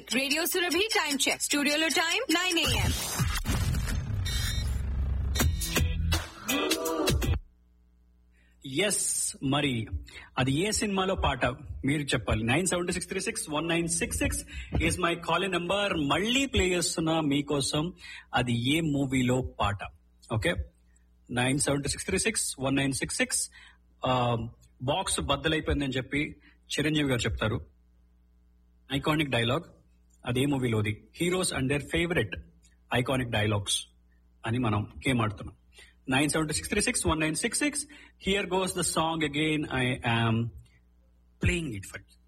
right radio Surabhi time check స్టూడియోలో time nine AM yes మరి అది ఏ సినిమాలో పాట మీరు చెప్పాలి nine seven six three six one nine six six is my call number మళ్ళీ ప్లే చేస్తున్నా మీకోసం అది ఏ మూవీలో పాట okay nine seven six three six one nine six six box బద్దలైపోయిందని చెప్పి చిరంజీవి గారు చెప్తారు ఐకానిక్ డైలాగ్ అదే మూవీలోది heroes and their favourite iconic dialogues అని మనం గేమ్ ఆడుతున్నాం nine seven six three six one nine six six here goes the song again I am playing it for